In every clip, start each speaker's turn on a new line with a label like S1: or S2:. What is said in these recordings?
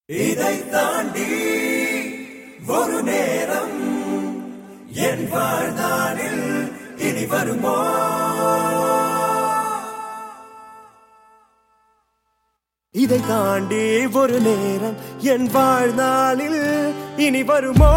S1: இதை தாண்டி ஒரு நேரம் என் வாழ்நாளில் இனி வருமோ
S2: இதை தாண்டி ஒரு நேரம் என் வாழ்நாளில் இனி வருமோ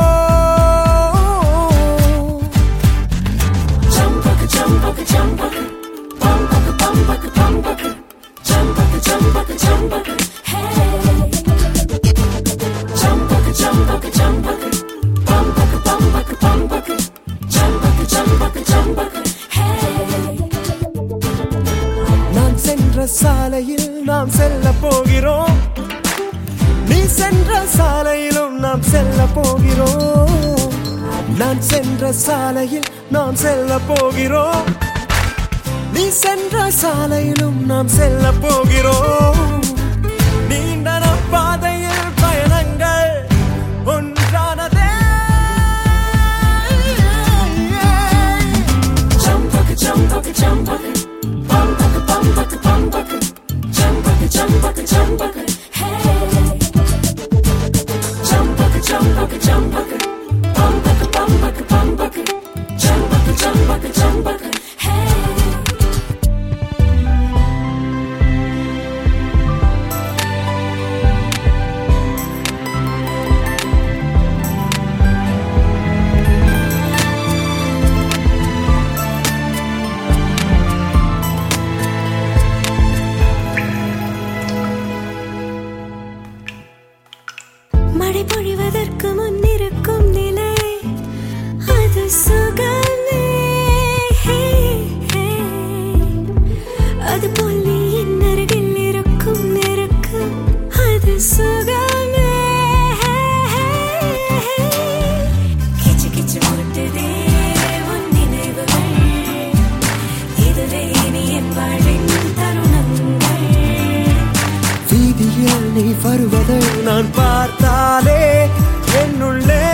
S2: நான் சென்ற சாலையில் நாம் செல்ல போகிறோம் நீ சென்ற சாலையிலும் நாம் செல்ல போகிறோம் நான் சென்ற சாலையில் நாம் செல்ல போகிறோம் நீ சென்ற சாலையிலும் நாம் செல்ல போகிறோம் நீண்ட நம் பாதையில் பயணங்கள் ஒன்றானதே
S3: மழை பொழிவதற்கு முன்னிருக்கும் நிலை அது சுகமே ஹே, ஹே. அது போல் நீ என் அருகில் இருக்கும் நெருக்கம் அது சுகமே ஹே, ஹே, ஹே. கிச்சு கிச்சு மூட்டுதே உன் நினைவுகள் இதுவே இனி என் வாழ்வின் தருணங்கள்
S2: வீதியில் நீ வருவதை நான் பார்த்தாலே என்னுள்ளே